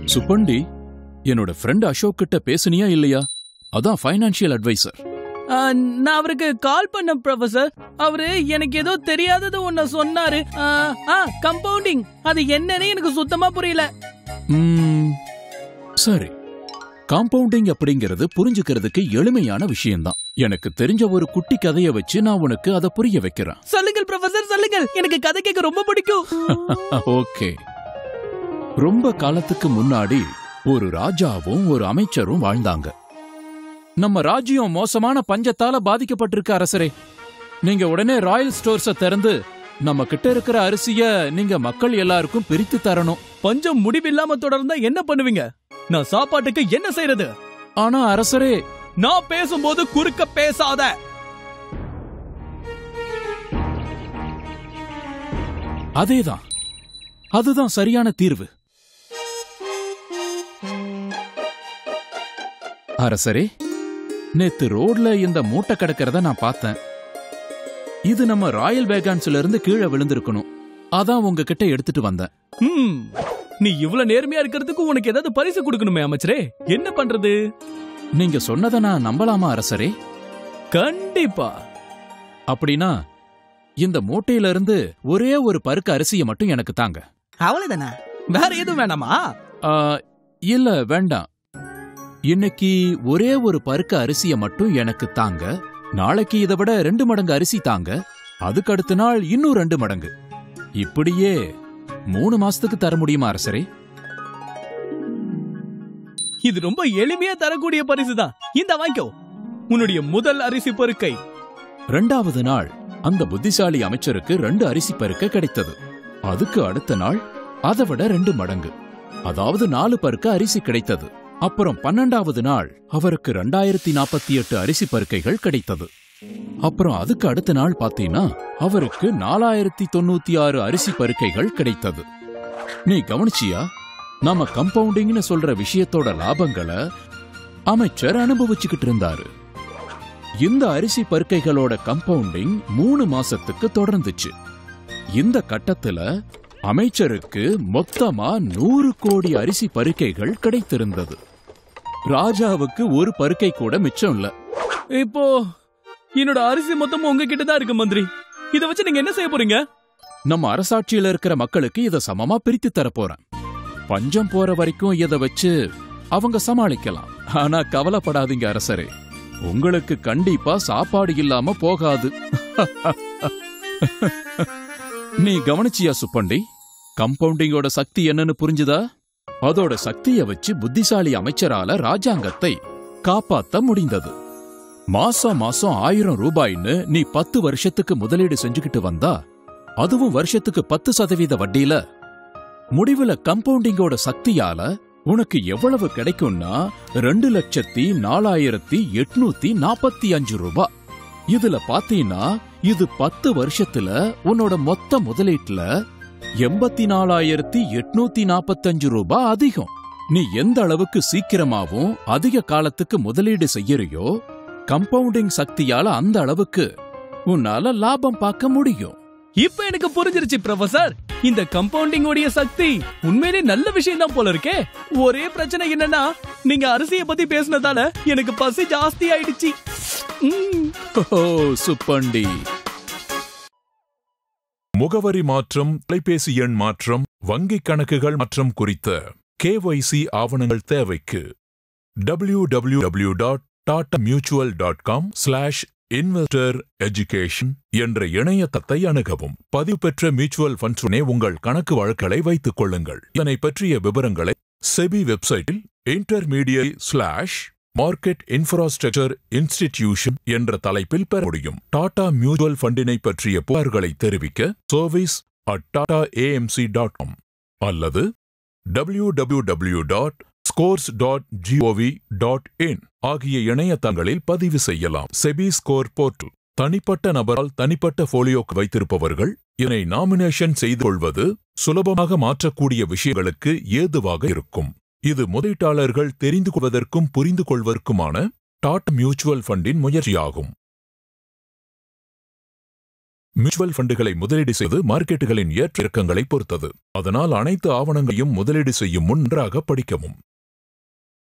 சுப்பண்டி என்னோட ஃப்ரெண்ட் அசோக் கிட்ட பேசுனியா இல்லையா அதான் ஃபைனான்சியல் அட்வைசர் ஆ, நான் அவருக்கு கால் பண்ண ப்ரொஃபசர் அவரு எனக்கு ஏதோ தெரியாதது ஒன்ன சொன்னாரு ஆ, ஆ கம்பவுண்டிங் அது என்னன்னு எனக்கு சுத்தமா புரியல ம், சரி காம்பவுண்டிங் அப்படிங்கிறது புரிஞ்சுக்கிறதுக்கு எளிமையான விஷயம்தான் எனக்கு தெரிஞ்ச ஒரு குட்டி கதையை வச்சு நான் உனக்கு அதை புரிய வைக்கிறேன் சொல்லுங்கள் ப்ரொஃபசர் சொல்லுங்கள் எனக்கு கதை கேட்க ரொம்ப பிடிக்கும் ஓகே ரொம்ப காலத்துக்கு முன்னாடி ஒரு ராஜாவும் ஒரு அமைச்சரும் வாழ்ந்தாங்க நம்ம ராஜ்யம் மோசமான பஞ்சத்தால பாதிக்கப்பட்டிருக்க அரசரே நீங்க உடனே ராயல் ஸ்டோர்ஸ திறந்து நம்ம கிட்ட இருக்கிற அரிசிய நீங்க மக்கள் எல்லாருக்கும் பிரித்து தரணும் பஞ்சம் முடிவில்லாம தொடர்ந்தா என்ன பண்ணுவீங்க நான் சாப்பாட்டுக்கு என்ன செய்யறது ஆனா அரசரே நான் பேசும்போது குறுக்க பேசாத அதேதான் அதுதான் சரியான தீர்வு அரசரே நேத்து ரோட்ல இந்த மூட்டை கிடக்கிறத நான் பார்த்தேன் இது நம்ம ராயல் வேகான்ஸ்ல இருந்து கீழே விழுந்திருக்கணும் அதான் உங்ககிட்ட எடுத்துட்டு வந்தேன் ம் நீ இவ்வளவு நேர்மையா இருக்கிறதுக்கு உனக்கு ஏதாவது பரிசு கொடுக்கணுமே அமைச்சரே என்ன பண்றது நீங்க சொன்னதை நான் நம்பலாமா அரசரே கண்டிப்பா அப்படின்னா இந்த மூட்டையில இருந்து ஒரே ஒரு பருக்கு அரிசியை மட்டும் எனக்கு தாங்க அவ்வளவுதானே வேற எதுவும் வேணாமா ஆ, இல்ல வேண்டாம் இன்னைக்கு ஒரே ஒரு பருக்கு அரிசியை மட்டும் எனக்கு தாங்க நாளைக்கு இதை விட ரெண்டு மடங்கு அரிசி தாங்க அதுக்கு அடுத்த நாள் இன்னும் ரெண்டு மடங்கு இப்படியே மூணு மாசத்துக்கு தர முடியுமா அரசரே இது ரொம்ப எளிமையா தரக்கூடிய பரிசு தான் இந்த வாங்கிக்கோ உன்னுடைய முதல் அரிசி பருக்கை ரெண்டாவது நாள் அந்த புத்திசாலி அமைச்சருக்கு ரெண்டு அரிசி பருக்க கிடைத்தது அதுக்கு அடுத்த நாள் அதை விட ரெண்டு மடங்கு அதாவது நாலு பருக்க அரிசி கிடைத்தது அப்புறம் பன்னெண்டாவது நாள் அவருக்கு ரெண்டாயிரத்தி நாற்பத்தி எட்டு அரிசி பருக்கைகள் கிடைத்தது அப்புறம் அதுக்கு அடுத்த நாள் பாத்தீங்கன்னா அவருக்கு நாலாயிரத்தி தொண்ணூத்தி ஆறு அரிசி பருக்கைகள் கிடைத்தது நீ கவனிச்சியா நாம கம்பவுண்டிங்னு சொல்ற விஷயத்தோட லாபங்களை அமைச்சர் அனுபவிச்சுக்கிட்டு இருந்தாரு இந்த அரிசி பருக்கைகளோட கம்பவுண்டிங் மூணு மாசத்துக்கு தொடர்ந்துச்சு இந்த கட்டத்துல அமைச்சருக்கு மொத்தமா நூறு கோடி அரிசி பருக்கைகள் கிடைத்திருந்தது ராஜாவுக்கு ஒரு பருக்கை கூட மிச்சம் இல்ல இப்போ என்னோட அரிசி மொத்தமும் உங்ககிட்ட தான் இருக்கு மந்திரி இத வச்சு நீங்க என்ன செய்ய போறீங்க நம்ம அரசாட்சியில இருக்கிற மக்களுக்கு இத சமமா பிரித்து தர போறேன் பஞ்சம் போற வரைக்கும் இத வச்சு அவங்க சமாளிக்கலாம் ஆனா கவலைப்படாதீங்க அரசரே உங்களுக்கு கண்டிப்பா சாப்பாடு இல்லாம போகாது நீ கவனிச்சியா சுப்பண்டி கம்பவுண்டிங்கோட சக்தி என்னன்னு புரிஞ்சுதா அதோட சக்திய வச்சு புத்திசாலி அமைச்சரால ராஜாங்கத்தை காப்பாத்த முடிந்தது மாசம் மாசம் ஆயிரம் ரூபாய்ன்னு நீ பத்து வருஷத்துக்கு முதலீடு செஞ்சுக்கிட்டு வந்தா அதுவும் வருஷத்துக்கு பத்து சதவீத வட்டியில முடிவுல கம்பவுண்டிங்கோட சக்தியால உனக்கு எவ்வளவு கிடைக்கும்னா ரெண்டு லட்சத்தி நாலாயிரத்தி எட்நூத்தி நாப்பத்தி அஞ்சு ரூபாய் இதுல பாத்தீங்கன்னா இது பத்து வருஷத்துல உன்னோட மொத்த முதலீட்டுல எண்பத்தி நாலாயிரத்தி எட்நூத்தி நாப்பத்தஞ்சு ரூபாய் அதிகம் நீ எந்த அளவுக்கு சீக்கிரமாவும் அதிக காலத்துக்கு முதலீடு செய்யறியோ கம்பவுண்டிங் சக்தியால அந்த அளவுக்கு உன்னால லாபம் பார்க்க முடியும் இப்ப எனக்கு புரிஞ்சிருச்சு ப்ரொஃபசர் இந்த கம்பவுண்டிங் உடைய சக்தி உண்மையிலே நல்ல விஷயம் தான் போல இருக்கே ஒரே பிரச்சனை என்னன்னா நீங்க அரிசியை பத்தி பேசுனதால எனக்கு பசி ஜாஸ்தி ஆயிடுச்சு ம். ஓ சுப்பண்டி முகவரி மாற்றம் தொலைபேசி எண் மாற்றம் வங்கிக் கணக்குகள் மாற்றம் குறித்த கேஒய்சி ஆவணங்கள் தேவைக்கு W W W dot Tata mutual dot com slash investor education என்ற இணையதளத்தை அணுகவும் பதிவு பெற்ற மியூச்சுவல் ஃபண்ட்ஸுடனே உங்கள் கணக்கு வழக்குகளை வைத்துக் கொள்ளுங்கள் இதனை பற்றிய விவரங்களை செபி வெப்சைட்டில் intermediate slash market infrastructure institution என்ற தலைப்பில் பெற முடியும் டாடா மியூச்சுவல் ஃபண்டினை பற்றிய புகார்களை தெரிவிக்க service at Tata AMC dot com அல்லது W W W dot scores dot G O V dot in ஆகிய இணையதளங்களில் பதிவு செய்யலாம் செபி ஸ்கோர் போர்ட்டல் தனிப்பட்ட நபரால் தனிப்பட்ட போலியோக்கு வைத்திருப்பவர்கள் இதனை நாமினேஷன் செய்து கொள்வது சுலபமாக மாற்றக்கூடிய விஷயங்களுக்கு ஏதுவாக இருக்கும் இது முதலீட்டாளர்கள் தெரிந்து கொள்வதற்கும் புரிந்து கொள்வதற்குமான டாட் மியூச்சுவல் ஃபண்டின் முயற்சியாகும் மியூச்சுவல் ஃபண்டுகளை முதலீடு செய்வது மார்க்கெட்டுகளின் ஏற்ற இறக்கங்களை பொறுத்தது அதனால் அனைத்து ஆவணங்களையும் முதலீடு செய்யும் முன் நன்றாக படிக்கவும்